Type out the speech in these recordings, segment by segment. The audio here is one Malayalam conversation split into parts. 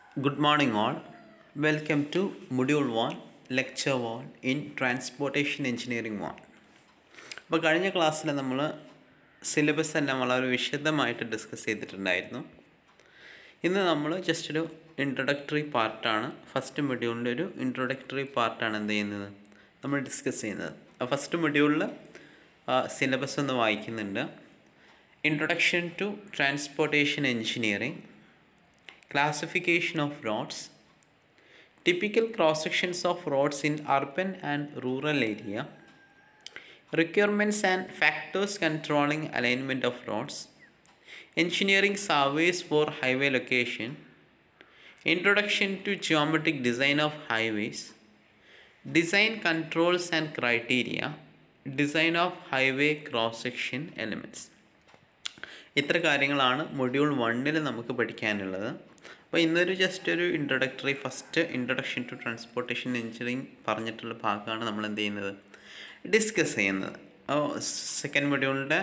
Good morning, all. Welcome to Module 1, Lecture 1 in Transportation Engineering 1. അപ്പോൾ കഴിഞ്ഞ ക്ലാസ്സിൽ നമ്മൾ സിലബസ് എല്ലാം വളരെ വിശദമായിട്ട് ഡിസ്കസ് ചെയ്തിട്ടുണ്ടായിരുന്നു ഇന്ന് നമ്മൾ ജസ്റ്റ് ഒരു ഇൻട്രൊഡക്ടറി പാർട്ടാണ് ഫസ്റ്റ് മൊഡ്യൂളിൻ്റെ ഒരു ഇൻട്രൊഡക്ടറി പാർട്ടാണ് എന്ത് ചെയ്യുന്നത് നമ്മൾ ഡിസ്കസ് ചെയ്യുന്നത് ആ ഫസ്റ്റ് മൊഡ്യൂളിൽ സിലബസ് ഒന്ന് വായിക്കുന്നുണ്ട് introduction to transportation engineering classification of roads, typical cross sections of roads in urban and rural area, requirements and factors controlling alignment of roads, engineering surveys for highway location, introduction to geometric design of highways, design controls and criteria, design of highway cross section elements. ഇത്ര കാര്യങ്ങളാണ് മൊഡ്യൂൾ വണ്ണിൽ നമുക്ക് പഠിക്കാനുള്ളത് അപ്പോൾ ഇന്നൊരു ജസ്റ്റ് ഒരു introductory first introduction to transportation engineering പറഞ്ഞിട്ടുള്ള ഭാഗമാണ് നമ്മൾ എന്ത് ചെയ്യുന്നത് ഡിസ്കസ് ചെയ്യുന്നത് സെക്കൻഡ് മൊഡ്യൂളിൻ്റെ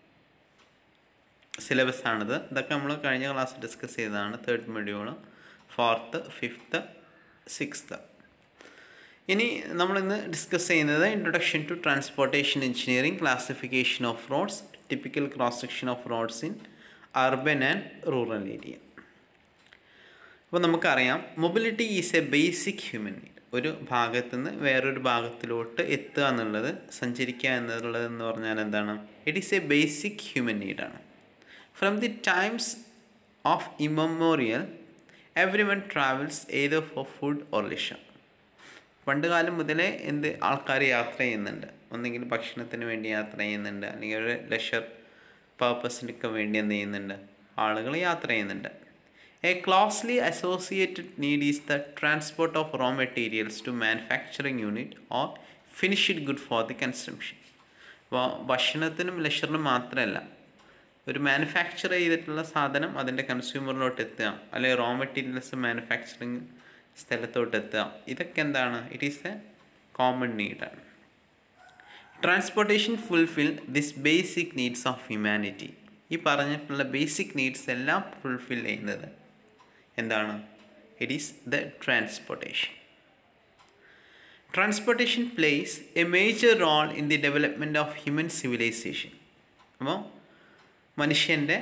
സിലബസ് ആണിത് ഇതൊക്കെ നമ്മൾ കഴിഞ്ഞ ക്ലാസ് ഡിസ്കസ് ചെയ്തതാണ് third module fourth fifth sixth ഇനി നമ്മളിന്ന് ഡിസ്കസ് ചെയ്യുന്നത് introduction to transportation engineering classification of roads typical cross section of roads in urban and rural area അപ്പോൾ നമുക്കറിയാം mobility is a basic human need ഒരു ഭാഗത്തു നിന്ന് വേറൊരു ഭാഗത്തിലോട്ട് എത്തുക എന്നുള്ളത് സഞ്ചരിക്കുക എന്നുള്ളത് എന്ന് പറഞ്ഞാൽ എന്താണ് it is a basic human നീഡാണ് from the times of immemorial every one travels ഏതോ ഫോർ ഫുഡ് ഓർ ലിഷർ പണ്ട് കാലം മുതലേ എന്ത് ആൾക്കാർ യാത്ര ചെയ്യുന്നുണ്ട് ഒന്നെങ്കിൽ ഭക്ഷണത്തിന് വേണ്ടി യാത്ര ചെയ്യുന്നുണ്ട് അല്ലെങ്കിൽ ഒരു ലെഷർ പർപ്പസിനൊക്കെ വേണ്ടി എന്ത് ചെയ്യുന്നുണ്ട് ആളുകൾ യാത്ര ചെയ്യുന്നുണ്ട് a closely associated need is the transport of raw materials to manufacturing unit or finished good for the consumption അപ്പോൾ ഭക്ഷണത്തിനും ലെഷറിനും മാത്രമല്ല ഒരു മാനുഫാക്ചർ ചെയ്തിട്ടുള്ള സാധനം അതിൻ്റെ കൺസ്യൂമറിലോട്ട് എത്തുക അല്ലെങ്കിൽ റോ മെറ്റീരിയൽസ് മാനുഫാക്ചറിങ് സ്ഥലത്തോട്ട് എത്തുക ഇതൊക്കെ എന്താണ് ഇറ്റ് ഈസ് എ കോമൺ നീഡാണ് transportation fulfil this basic needs of humanity ഈ പറഞ്ഞിട്ടുള്ള ബേസിക് നീഡ്സ് എല്ലാം ഫുൾഫിൽ ചെയ്യുന്നത് എന്താണ് it is the transportation transportation plays a major role in the development of human civilization അപ്പോൾ മനുഷ്യൻ്റെ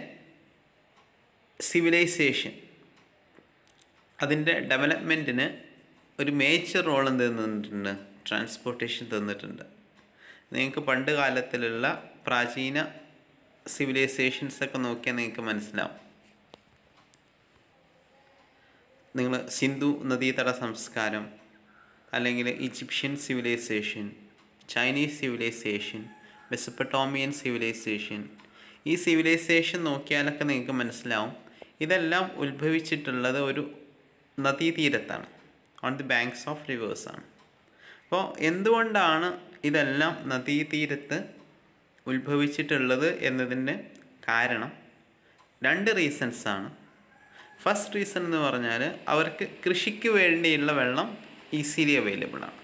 സിവിലൈസേഷൻ അതിൻ്റെ ഡെവലപ്മെൻറ്റിന് ഒരു മേജർ റോൾ എന്ത് തന്നിട്ടുണ്ട് ട്രാൻസ്പോർട്ടേഷൻ തന്നിട്ടുണ്ട് നിങ്ങൾക്ക് പണ്ട് കാലത്തിലുള്ള പ്രാചീന സിവിലൈസേഷൻസ് ഒക്കെ നോക്കിയാൽ നിങ്ങൾക്ക് മനസ്സിലാവും നിങ്ങൾ സിന്ധു നദീതട സംസ്കാരം അല്ലെങ്കിൽ Egyptian civilization Chinese civilization Mesopotamian civilization ഈ സിവിലൈസേഷൻ നോക്കിയാലൊക്കെ നിങ്ങൾക്ക് മനസ്സിലാവും ഇതെല്ലാം ഉത്ഭവിച്ചിട്ടുള്ളത് ഒരു നദീതീരത്താണ് ഓൺ ദി ബാങ്ക്സ് ഓഫ് റിവേഴ്സാണ് അപ്പോൾ എന്തുകൊണ്ടാണ് ഇതെല്ലാം നദീതീരത്ത് ഉത്ഭവിച്ചിട്ടുള്ളത് എന്നതിൻ്റെ കാരണം രണ്ട് റീസൺസ് ആണ് ഫസ്റ്റ് റീസൺ എന്ന് പറഞ്ഞാൽ അവർക്ക് കൃഷിക്ക് വേണ്ടിയുള്ള വെള്ളം ഈസിലി അവൈലബിൾ ആണ്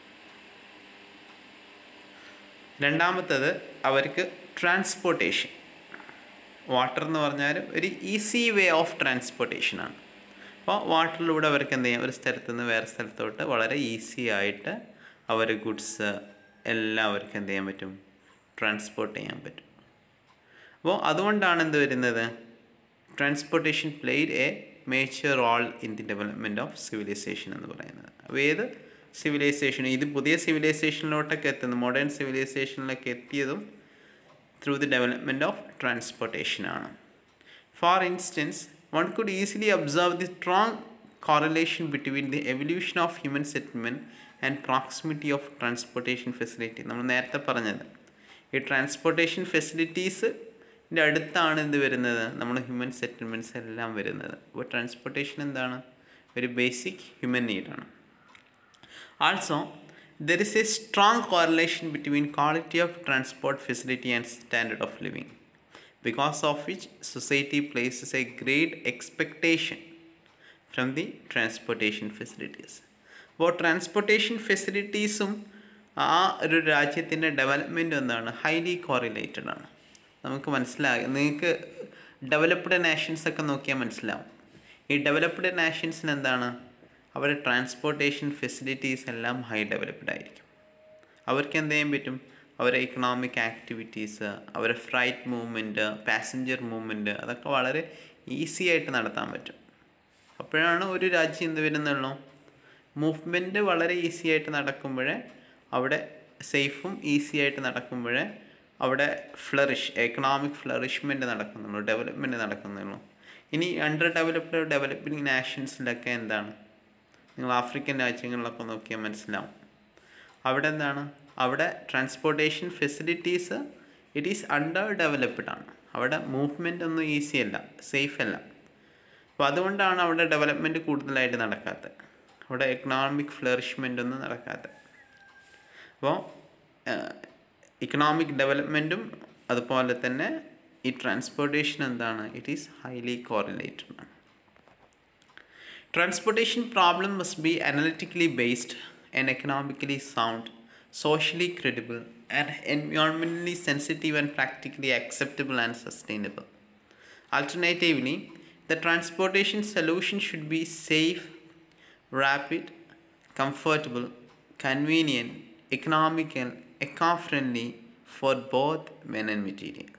രണ്ടാമത്തത് അവർക്ക് ട്രാൻസ്പോർട്ടേഷൻ വാട്ടർ എന്ന് പറഞ്ഞാൽ ഒരു ഈസി വേ ഓഫ് ട്രാൻസ്പോർട്ടേഷനാണ് അപ്പോൾ വാട്ടറിലൂടെ അവർക്ക് എന്ത് ചെയ്യാം ഒരു സ്ഥലത്ത് നിന്ന് വേറെ സ്ഥലത്തോട്ട് വളരെ ഈസി ആയിട്ട് അവർ ഗുഡ്സ് എല്ലാം അവർക്ക് എന്ത് ചെയ്യാൻ പറ്റും ട്രാൻസ്പോർട്ട് ചെയ്യാൻ പറ്റും അപ്പോൾ അതുകൊണ്ടാണ് എന്ത് വരുന്നത് transportation played a major role in the development of civilization എന്ന് പറയുന്നത് അപ്പോൾ ഏത് സിവിലൈസേഷൻ ഇത് പുതിയ സിവിലൈസേഷനിലോട്ടൊക്കെ എത്തുന്നത് മോഡേൺ സിവിലൈസേഷനിലൊക്കെ എത്തിയതും ത്രൂ ദി ഡെവലപ്മെൻറ്റ് ഓഫ് ട്രാൻസ്പോർട്ടേഷനാണ് for instance one could easily observe the strong correlation between the evolution of human settlement and proximity of transportation facility നമ്മൾ നേരത്തെ പറഞ്ഞത് ഈ ട്രാൻസ്പോർട്ടേഷൻ ഫെസിലിറ്റീസിൻ്റെ അടുത്താണ് എന്ത് വരുന്നത് നമ്മൾ ഹ്യൂമൻ സെറ്റിൽമെൻറ്റ്സ് എല്ലാം വരുന്നത് അപ്പോൾ ട്രാൻസ്പോർട്ടേഷൻ എന്താണ് ഒരു ബേസിക് ഹ്യൂമൻ നീഡാണ് also there is a strong correlation between quality of transport facility and standard of living because of which society places a great expectation from the transportation facilities. അപ്പോൾ ട്രാൻസ്പോർട്ടേഷൻ ഫെസിലിറ്റീസും ആ ഒരു രാജ്യത്തിൻ്റെ ഡെവലപ്മെൻറ്റ് എന്താണ് ഹൈലി കോറിലേറ്റഡ് ആണ് നമുക്ക് മനസ്സിലാകും നിങ്ങൾക്ക് ഡെവലപ്ഡ് നേഷൻസ് ഒക്കെ നോക്കിയാൽ മനസ്സിലാവും ഈ ഡെവലപ്ഡ് നാഷൻസിന് എന്താണ് അവരുടെ ട്രാൻസ്പോർട്ടേഷൻ ഫെസിലിറ്റീസ് എല്ലാം ഹൈ ഡെവലപ്ഡ് ആയിരിക്കും അവർക്ക് എന്ത് ചെയ്യാൻ പറ്റും അവരെ ഇക്കണോമിക് ആക്ടിവിറ്റീസ് അവരെ ഫ്ലൈറ്റ് മൂവ്മെൻറ്റ് പാസഞ്ചർ മൂവ്മെൻറ്റ് അതൊക്കെ വളരെ ഈസി ആയിട്ട് നടത്താൻ പറ്റും അപ്പോഴാണ് ഒരു രാജ്യം എന്ത് വരുന്നുള്ളൂ മൂവ്മെൻറ്റ് വളരെ ഈസി ആയിട്ട് നടക്കുമ്പോഴേ അവിടെ സേഫും ഈസി ആയിട്ട് നടക്കുമ്പോഴേ അവിടെ ഫ്ലറിഷ് എക്കണോമിക് ഫ്ലറിഷ്മെൻറ്റ് നടക്കുന്നുള്ളൂ ഡെവലപ്മെൻറ്റ് നടക്കുന്നുള്ളൂ ഇനി അണ്ടർ ഡെവലപ്ഡ് ഡെവലപ്പിംഗ് നാഷൻസിലൊക്കെ എന്താണ് നിങ്ങൾ ആഫ്രിക്കൻ രാജ്യങ്ങളിലൊക്കെ നോക്കിയാൽ മനസ്സിലാവും അവിടെ എന്താണ് അവിടെ transportation facilities it is under developed ആണ് അവിടെ മൂവ്മെൻ്റ് ഒന്നും ഈസി അല്ല സേഫ് അല്ല അപ്പോൾ അതുകൊണ്ടാണ് അവിടെ ഡെവലപ്മെൻറ്റ് കൂടുതലായിട്ട് നടക്കാത്തത് അവിടെ എക്കണോമിക് ഫ്ലറിഷ്മെൻ്റ് ഒന്നും നടക്കാത്തത് അപ്പോൾ ഇക്കണോമിക് ഡെവലപ്മെൻറ്റും അതുപോലെ തന്നെ ഈ ട്രാൻസ്പോർട്ടേഷൻ എന്താണ് ഇറ്റ് ഈസ് ഹൈലി കോറിലേറ്റഡ് ആണ് transportation problem must be analytically based and economically sound socially credible and environmentally sensitive and practically acceptable and sustainable. Alternatively, the transportation solution should be safe, rapid, comfortable, convenient, economical, eco-friendly for both men and material.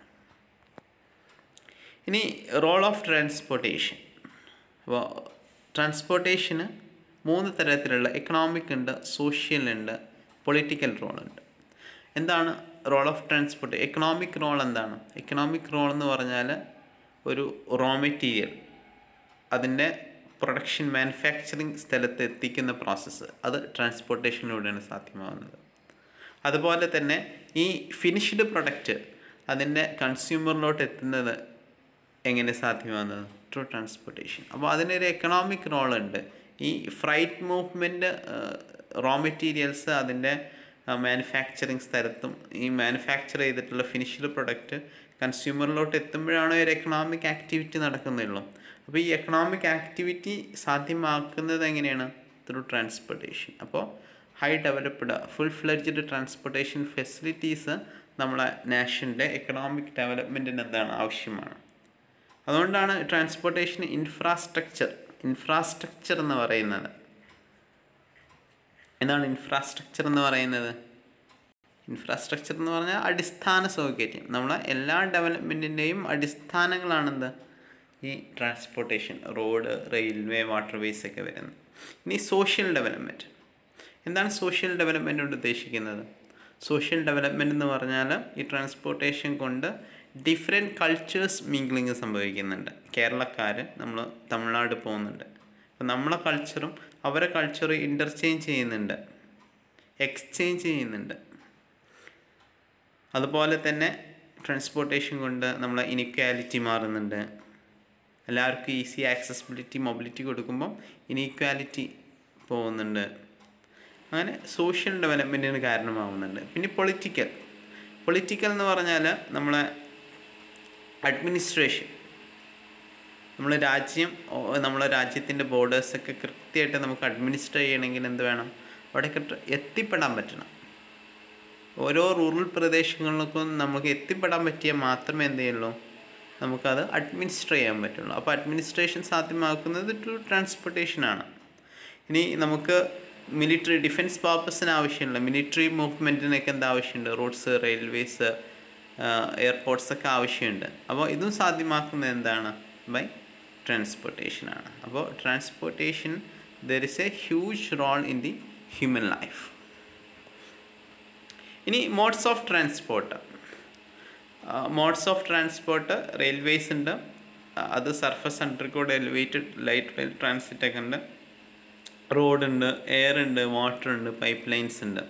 ഇനി റോൾ ഓഫ് ട്രാൻസ്പോർട്ടേഷൻ അപ്പോൾ ട്രാൻസ്പോർട്ടേഷന് മൂന്ന് തരത്തിലുള്ള എക്കണോമിക് ഉണ്ട് സോഷ്യൽ ഉണ്ട് പൊളിറ്റിക്കൽ റോൾ ഉണ്ട് എന്താണ് role of transport economic role എന്താണ് എക്കണോമിക് റോൾ എന്ന് പറഞ്ഞാൽ ഒരു റോ മെറ്റീരിയൽ അതിൻ്റെ പ്രൊഡക്ഷൻ മാനുഫാക്ചറിങ് സ്ഥലത്ത് എത്തിക്കുന്ന പ്രോസസ്സ് അത് ട്രാൻസ്പോർട്ടേഷനിലൂടെയാണ് സാധ്യമാകുന്നത് അതുപോലെ തന്നെ ഈ ഫിനിഷ്ഡ് പ്രൊഡക്റ്റ് അതിൻ്റെ കൺസ്യൂമറിലോട്ട് എത്തുന്നത് എങ്ങനെ സാധ്യമാകുന്നത് ത്രൂ ട്രാൻസ്പോർട്ടേഷൻ അപ്പോൾ അതിനൊരു എക്കണോമിക് റോൾ ഉണ്ട് ഈ ഫ്രൈറ്റ് മൂവ്മെൻറ്റ് റോ മെറ്റീരിയൽസ് അതിൻ്റെ മാനുഫാക്ചറിങ് സ്ഥലത്തും ഈ മാനുഫാക്ചർ ചെയ്തിട്ടുള്ള ഫിനിഷ്ഡ് പ്രൊഡക്റ്റ് കൺസ്യൂമറിലോട്ട് എത്തുമ്പോഴാണ് ഒരു എക്കണോമിക് ആക്ടിവിറ്റി നടക്കുന്നുള്ളൂ അപ്പോൾ ഈ എക്കണോമിക് ആക്ടിവിറ്റി സാധ്യമാക്കുന്നത് എങ്ങനെയാണ് ത്രൂ ട്രാൻസ്പോർട്ടേഷൻ അപ്പോൾ high developed full fledged transportation facilities നമ്മളെ നാഷൻ്റെ എക്കണോമിക് ഡെവലപ്മെൻറ്റിന് എന്താണ് ആവശ്യമാണ് അതുകൊണ്ടാണ് ട്രാൻസ്പോർട്ടേഷൻ ഇൻഫ്രാസ്ട്രക്ചർ ഇൻഫ്രാസ്ട്രക്ചർ എന്ന് പറയുന്നത് എന്താണ് ഇൻഫ്രാസ്ട്രക്ചർ എന്ന് പറയുന്നത് ഇൻഫ്രാസ്ട്രക്ചർ എന്ന് പറഞ്ഞാൽ അടിസ്ഥാന സൗകര്യം നമ്മളെ എല്ലാ ഡെവലപ്മെൻറ്റിൻ്റെയും അടിസ്ഥാനങ്ങളാണെന്ത് ഈ ട്രാൻസ്പോർട്ടേഷൻ റോഡ് റെയിൽവേ വാട്ടർവേസ് ഒക്കെ വരുന്നത് ഇനി സോഷ്യൽ ഡെവലപ്മെൻറ്റ് എന്താണ് സോഷ്യൽ ഡെവലപ്മെൻറ്റ് കൊണ്ട് ഉദ്ദേശിക്കുന്നത് സോഷ്യൽ ഡെവലപ്മെൻറ്റ് എന്ന് പറഞ്ഞാൽ ഈ ട്രാൻസ്പോർട്ടേഷൻ കൊണ്ട് ഡിഫറെൻറ്റ് കൾച്ചേഴ്സ് മിങ്കിളിങ് സംഭവിക്കുന്നുണ്ട് കേരളക്കാർ നമ്മൾ തമിഴ്നാട് പോകുന്നുണ്ട് അപ്പം നമ്മളെ കൾച്ചറും അവരെ കൾച്ചർ ഇൻ്റർചേഞ്ച് ചെയ്യുന്നുണ്ട് എക്സ്ചേഞ്ച് ചെയ്യുന്നുണ്ട് അതുപോലെ തന്നെ ട്രാൻസ്പോർട്ടേഷൻ കൊണ്ട് നമ്മളെ ഇനിക്വാലിറ്റി മാറുന്നുണ്ട് എല്ലാവർക്കും ഈസി ആക്സസിബിലിറ്റി മൊബിലിറ്റി കൊടുക്കുമ്പം ഇനീക്വാലിറ്റി പോകുന്നുണ്ട് അങ്ങനെ സോഷ്യൽ ഡെവലപ്മെൻറ്റിന് കാരണമാവുന്നുണ്ട് പിന്നെ പൊളിറ്റിക്കൽ പൊളിറ്റിക്കൽ എന്ന് പറഞ്ഞാൽ നമ്മളെ അഡ്മിനിസ്ട്രേഷൻ നമ്മൾ രാജ്യം നമ്മളെ രാജ്യത്തിൻ്റെ ബോർഡേഴ്സൊക്കെ കൃത്യമായിട്ട് നമുക്ക് അഡ്മിനിസ്റ്റർ ചെയ്യണമെങ്കിൽ എന്ത് വേണം അവിടേക്ക് എത്തിപ്പെടാൻ പറ്റണം ഓരോ റൂറൽ പ്രദേശങ്ങളിലേക്കും നമുക്ക് എത്തിപ്പെടാൻ പറ്റിയാൽ മാത്രമേ എന്ത് ചെയ്യുള്ളൂ നമുക്കത് അഡ്മിനിസ്റ്റർ ചെയ്യാൻ പറ്റുള്ളൂ അപ്പോൾ അഡ്മിനിസ്ട്രേഷൻ സാധ്യമാക്കുന്നത് ടു ട്രാൻസ്പോർട്ടേഷനാണ് ഇനി നമുക്ക് മിലിറ്ററി ഡിഫൻസ് പർപ്പസിന് ആവശ്യമുള്ള മിലിറ്ററി മൂവ്മെൻറ്റിനൊക്കെ എന്താ ആവശ്യമുണ്ട് റോഡ്സ് റെയിൽവേസ് എയർപോർട്ട്സ് ഒക്കെ ആവശ്യമുണ്ട് അപ്പോൾ ഇതും സാധ്യമാക്കുന്നത് എന്താണ് ബൈ ട്രാൻസ്പോർട്ടേഷനാണ് അപ്പോൾ transportation there is a huge role in the human life ഇനി modes of transport modes of transport railways ഉണ്ട് അത് surface underground elevated light rail transit ഒക്കെ ഉണ്ട് റോഡ് ഉണ്ട് എയർ ഉണ്ട് വാട്ടർ ഉണ്ട് പൈപ്പ് ലൈൻസ് ഉണ്ട്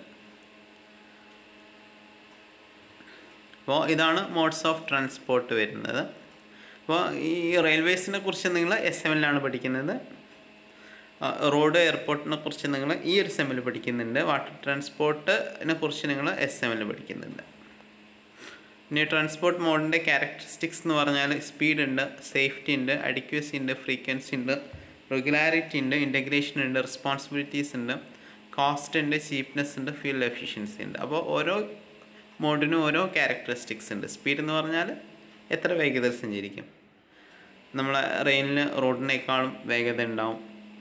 അപ്പോൾ ഇതാണ് മോഡ്സ് ഓഫ് ട്രാൻസ്പോർട്ട് വരുന്നത് അപ്പോൾ ഈ റെയിൽവേസിനെ കുറിച്ച് നിങ്ങൾ എസ് എമ്മിലാണ് പഠിക്കുന്നത് റോഡ് എയർപോർട്ടിനെ കുറിച്ച് നിങ്ങൾ ഈ ഒരു സെമ്മിൽ പഠിക്കുന്നുണ്ട് വാട്ടർ ട്രാൻസ്പോർട്ടിനെ കുറിച്ച് നിങ്ങൾ എസ് എമ്മിൽ പഠിക്കുന്നുണ്ട് ഇനി ട്രാൻസ്പോർട്ട് മോഡിൻ്റെ ക്യാരക്ടറിസ്റ്റിക്സ് എന്ന് പറഞ്ഞാൽ സ്പീഡ് ഉണ്ട് സേഫ്റ്റി ഉണ്ട് അഡിക്വസി ഉണ്ട് ഫ്രീക്വൻസി ഉണ്ട് റെഗുലാരിറ്റി ഉണ്ട് ഇൻറ്റഗ്രേഷൻ ഉണ്ട് റെസ്പോൺസിബിലിറ്റീസ് ഉണ്ട് കോസ്റ്റ് ഉണ്ട് ചീപ്നെസ് ഉണ്ട് ഫ്യൂൽ എഫിഷ്യൻസി ഉണ്ട് അപ്പോൾ ഓരോ മോഡിനും ഓരോ ക്യാരക്ടറിസ്റ്റിക്സ് ഉണ്ട് സ്പീഡ് എന്ന് പറഞ്ഞാൽ എത്ര വേഗതയിൽ സഞ്ചരിക്കും നമ്മളെ റെയിലിന് റോഡിനേക്കാളും വേഗത ഉണ്ടാവും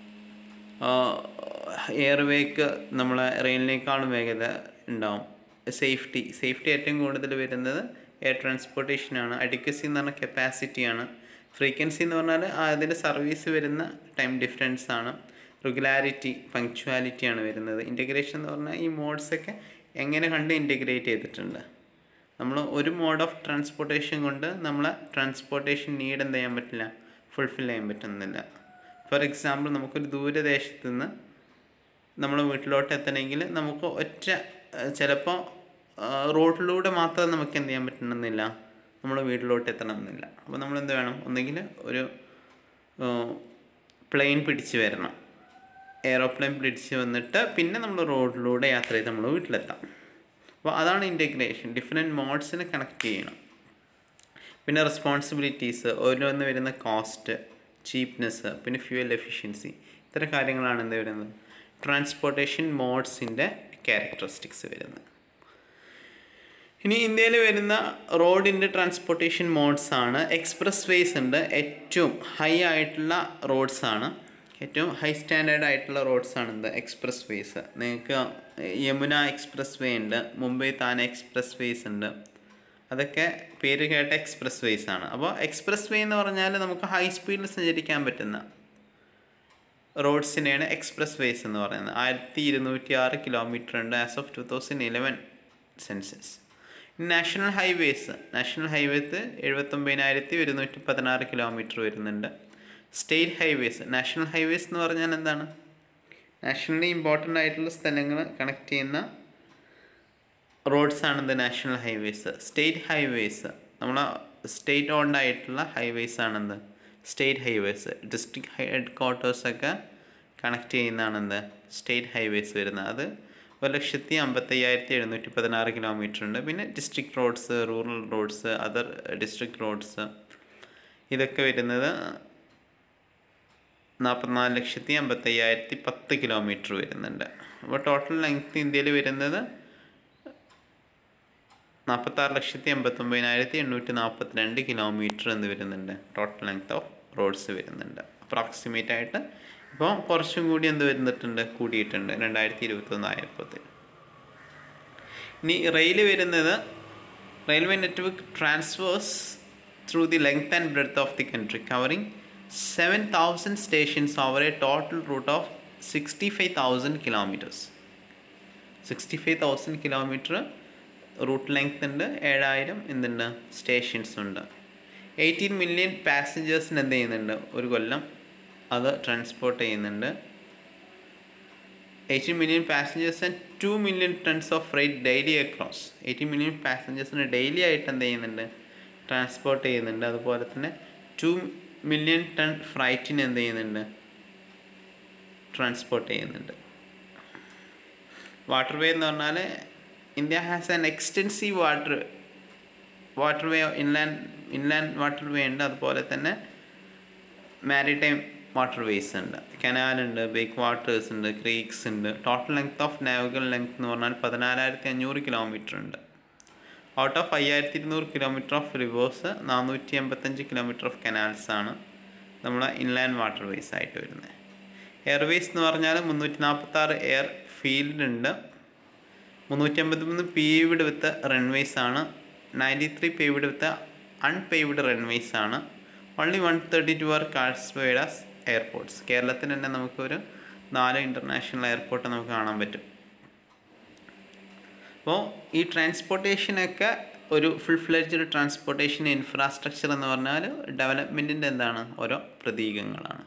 എയർവേക്ക് നമ്മളെ റെയിലിനേക്കാളും വേഗത ഉണ്ടാവും സേഫ്റ്റി സേഫ്റ്റി ഏറ്റവും കൂടുതൽ വരുന്നത് എയർ ട്രാൻസ്പോർട്ടേഷനാണ് അഡിക്വസി എന്ന് പറഞ്ഞാൽ കപ്പാസിറ്റിയാണ് ഫ്രീക്വൻസി എന്ന് പറഞ്ഞാൽ അതിൻ്റെ സർവീസ് വരുന്ന ടൈം ഡിഫറൻസ് ആണ് റെഗുലാരിറ്റി പങ്ക്ച്വാലിറ്റി ആണ് വരുന്നത് ഇൻറ്റഗ്രേഷൻ എന്ന് പറഞ്ഞാൽ ഈ മോഡ്സൊക്കെ എങ്ങനെ കണ്ട് ഇൻറ്റഗ്രേറ്റ് ചെയ്തിട്ടുണ്ട് നമ്മൾ ഒരു മോഡ് ഓഫ് ട്രാൻസ്പോർട്ടേഷൻ കൊണ്ട് നമ്മളെ ട്രാൻസ്പോർട്ടേഷൻ നീഡ് എന്ത് ചെയ്യാൻ പറ്റില്ല ഫുൾഫിൽ ചെയ്യാൻ പറ്റുന്നില്ല ഫോർ എക്സാമ്പിൾ നമുക്കൊരു ദൂരദേശത്ത് നിന്ന് നമ്മൾ വീട്ടിലോട്ട് എത്തണമെങ്കിൽ നമുക്ക് ഒറ്റ ചിലപ്പോൾ റോഡിലൂടെ മാത്രം നമുക്ക് എന്ത് ചെയ്യാൻ പറ്റണമെന്നില്ല നമ്മൾ വീട്ടിലോട്ട് എത്തണമെന്നില്ല അപ്പോൾ നമ്മൾ എന്ത് വേണം ഒന്നുകിൽ ഒരു പ്ലെയിൻ പിടിച്ച് വരണം എയറോപ്ലെയിൻ പിടിച്ച് വന്നിട്ട് പിന്നെ നമ്മൾ റോഡിലൂടെ യാത്ര ചെയ്ത് നമ്മൾ വീട്ടിലെത്താം അപ്പോൾ അതാണ് ഇൻറ്റഗ്രേഷൻ ഡിഫറെൻറ്റ് മോഡ്സിനെ കണക്ട് ചെയ്യണം പിന്നെ റെസ്പോൺസിബിലിറ്റീസ് ഓരോന്ന് വരുന്ന കോസ്റ്റ് ചീപ്നെസ് പിന്നെ ഫ്യൂവൽ എഫിഷ്യൻസി ഇത്തരം കാര്യങ്ങളാണ് എന്ത് വരുന്നത് ട്രാൻസ്പോർട്ടേഷൻ മോഡ്സിൻ്റെ ക്യാരക്ടറിസ്റ്റിക്സ് വരുന്നത് ഇനി ഇന്ത്യയിൽ വരുന്ന റോഡിൻ്റെ ട്രാൻസ്പോർട്ടേഷൻ മോഡ്സ് ആണ് എക്സ്പ്രസ് വേസ് ഉണ്ട് ഏറ്റവും ഹൈ ആയിട്ടുള്ള റോഡ്സ് ആണ് ഏറ്റവും ഹൈ സ്റ്റാൻഡേർഡ് ആയിട്ടുള്ള റോഡ്സ് ആണ് എന്ത് എക്സ്പ്രസ് വേസ് നിങ്ങൾക്ക് യമുന എക്സ്പ്രസ് വേ ഉണ്ട് മുംബൈ താനെ എക്സ്പ്രസ് വേസ് ഉണ്ട് അതൊക്കെ പേര് കേട്ട എക്സ്പ്രസ് വേസ് ആണ് അപ്പോൾ എക്സ്പ്രസ് വേ എന്ന് പറഞ്ഞാൽ നമുക്ക് ഹൈ സ്പീഡിൽ സഞ്ചരിക്കാൻ പറ്റുന്ന റോഡ്സിനെയാണ് എക്സ്പ്രസ് വേസ് എന്ന് പറയുന്നത് ആയിരത്തി ഇരുന്നൂറ്റി ആറ് കിലോമീറ്റർ ഉണ്ട് as of two thousand eleven census national highways national highways എഴുപത്തൊമ്പതിനായിരത്തി ഒരുന്നൂറ്റി പതിനാറ് കിലോമീറ്റർ വരുന്നുണ്ട് സ്റ്റേറ്റ് ഹൈവേസ് നാഷണൽ ഹൈവേസ് എന്ന് പറഞ്ഞാൽ എന്താണ് നാഷണലി ഇമ്പോർട്ടൻ്റ് ആയിട്ടുള്ള സ്ഥലങ്ങൾ കണക്ട് ചെയ്യുന്ന റോഡ്സ് ആണ് ഇത് നാഷണൽ ഹൈവേസ് സ്റ്റേറ്റ് ഹൈവേസ് നമ്മളെ സ്റ്റേറ്റ് ഓൺഡ് ആയിട്ടുള്ള ഹൈവേസ് ആണെന്ത് സ്റ്റേറ്റ് ഹൈവേസ് ഡിസ്ട്രിക്ട് ഹെഡ് ക്വാർട്ടേഴ്സൊക്കെ കണക്ട് ചെയ്യുന്നതാണെന്ത് സ്റ്റേറ്റ് ഹൈവേസ് വരുന്നത് അത് ഒരു ലക്ഷത്തി അമ്പത്തയ്യായിരത്തി എഴുന്നൂറ്റി പതിനാറ് കിലോമീറ്റർ ഉണ്ട് പിന്നെ district roads rural roads other district roads ഇതൊക്കെ വരുന്നത് നാൽപ്പത്തിനാല് ലക്ഷത്തി അമ്പത്തയ്യായിരത്തി പത്ത് കിലോമീറ്റർ വരുന്നുണ്ട് അപ്പോൾ ടോട്ടൽ ലെങ്ത് ഇന്ത്യയിൽ വരുന്നത് നാൽപ്പത്താറ് ലക്ഷത്തി എൺപത്തൊമ്പതിനായിരത്തി എണ്ണൂറ്റി നാൽപ്പത്തിരണ്ട് കിലോമീറ്റർ എന്ന് വരുന്നുണ്ട് ടോട്ടൽ ലെങ്ത് ഓഫ് റോഡ്സ് വരുന്നുണ്ട് അപ്രോക്സിമേറ്റ് ആയിട്ട് ഇപ്പോൾ കുറച്ചും കൂടി എന്ത് വരുന്നിട്ടുണ്ട് കൂടിയിട്ടുണ്ട് രണ്ടായിരത്തി ഇരുപത്തൊന്ന് ആയപ്പോഴത്തേക്ക് ഇനി റെയിൽ വരുന്നത് railway network transfers through the length and breadth of the country covering seven thousand stations over a total route of sixty five thousand kilometres sixty five thousand kilometre route length ഉണ്ട് ഏഴായിരം എന്തുണ്ട് സ്റ്റേഷൻസ് ഉണ്ട് എയ്റ്റീൻ മില്യൺ പാസഞ്ചേഴ്സിന് എന്ത് ചെയ്യുന്നുണ്ട് ഒരു കൊല്ലം അത് ട്രാൻസ്പോർട്ട് ചെയ്യുന്നുണ്ട് eighteen million passengers and two million tons of freight daily across eighteen million പാസഞ്ചേഴ്സിന് ഡെയിലി ആയിട്ട് എന്ത് ചെയ്യുന്നുണ്ട് ട്രാൻസ്പോർട്ട് ചെയ്യുന്നുണ്ട് അതുപോലെ തന്നെ ടു മില്യൺ ടൺ ഫ്രൈറ്റിന് എന്ത് ചെയ്യുന്നുണ്ട് ട്രാൻസ്പോർട്ട് ചെയ്യുന്നുണ്ട് വാട്ടർ വേ എന്ന് പറഞ്ഞാൽ India has an extensive water waterway inland inland waterway ഉണ്ട് അതുപോലെ തന്നെ മാരിടൈം വാട്ടർ വേസ് ഉണ്ട് കനാലുണ്ട് ബേക്ക് വാട്ടേഴ്സ് ഉണ്ട് ക്രീക്സ് ഉണ്ട് total length of navigable length എന്ന് പറഞ്ഞാൽ പതിനാലായിരത്തി അഞ്ഞൂറ് കിലോമീറ്റർ ഉണ്ട് ഔട്ട് ഓഫ് അയ്യായിരത്തി ഇരുന്നൂറ് കിലോമീറ്റർ ഓഫ് റിവേഴ്സ് നാനൂറ്റി എൺപത്തഞ്ച് കിലോമീറ്റർ ഓഫ് കനാൽസ് ആണ് നമ്മളെ ഇൻലാൻഡ് വാട്ടർ വേസ് ആയിട്ട് വരുന്നത് എയർവേസ് എന്ന് പറഞ്ഞാൽ മുന്നൂറ്റി നാൽപ്പത്താറ് എയർ ഫീൽഡ് ഉണ്ട് മുന്നൂറ്റി അമ്പത്തി മൂന്ന് പേവ്ഡ് വിത്ത് റൺവേസ് ആണ് ninety three paved with unpaved runways ആണ് only one thirty two are കാഴ്സ്വേഡ് ആസ് എയർപോർട്ട്സ് കേരളത്തിൽ തന്നെ നമുക്കൊരു നാല് ഇൻ്റർനാഷണൽ എയർപോർട്ട് നമുക്ക് കാണാൻ പറ്റും അപ്പോൾ ഈ ട്രാൻസ്പോർട്ടേഷനൊക്കെ ഒരു ഫുൾ ഫ്ലെഡ്ജ് ട്രാൻസ്പോർട്ടേഷൻ ഇൻഫ്രാസ്ട്രക്ചർ എന്ന് പറഞ്ഞാൽ ഡെവലപ്മെൻറ്റിൻ്റെ എന്താണ് ഓരോ പ്രതീകങ്ങളാണ്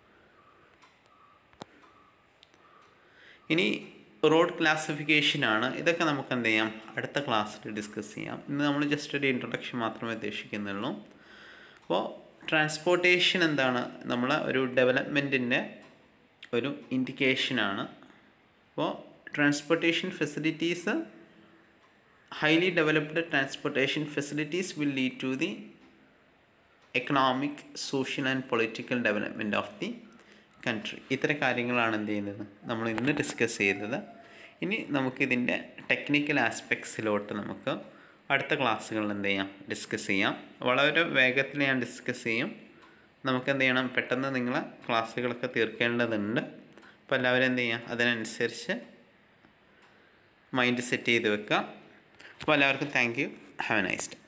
ഇനി റോഡ് ക്ലാസിഫിക്കേഷനാണ് ഇതൊക്കെ നമുക്ക് എന്ത് ചെയ്യാം അടുത്ത ക്ലാസ്സിൽ ഡിസ്കസ് ചെയ്യാം ഇന്ന് നമ്മൾ ജസ്റ്റ് ഒരു ഇൻട്രൊഡക്ഷൻ മാത്രമേ ഉദ്ദേശിക്കുന്നുള്ളൂ അപ്പോൾ ട്രാൻസ്പോർട്ടേഷൻ എന്താണ് നമ്മളെ ഒരു ഡെവലപ്മെൻറ്റിൻ്റെ ഒരു ഇൻഡിക്കേഷനാണ് അപ്പോൾ transportation facilities highly developed transportation facilities will lead to the economic social and political development of the country ഇത്തരം കാര്യങ്ങളാണ് എന്ത് ചെയ്യുന്നത് നമ്മൾ ഇന്ന് ഡിസ്കസ് ചെയ്തത് ഇനി നമുക്കിതിൻ്റെ ടെക്നിക്കൽ ആസ്പെക്ട്സിലോട്ട് നമുക്ക് അടുത്ത ക്ലാസ്സുകളിൽ എന്ത് ചെയ്യാം ഡിസ്കസ് ചെയ്യാം വളരെ വേഗത്തിൽ ഞാൻ ഡിസ്കസ് ചെയ്യും നമുക്ക് എന്ത് ചെയ്യണം പെട്ടെന്ന് നിങ്ങളെ ക്ലാസ്സുകളൊക്കെ തീർക്കേണ്ടതുണ്ട് അപ്പോൾ എല്ലാവരും എന്ത് ചെയ്യുക അതിനനുസരിച്ച് മൈൻഡ് സെറ്റ് ചെയ്ത് വെക്കുക അപ്പോൾ എല്ലാവർക്കും thank you have a nice day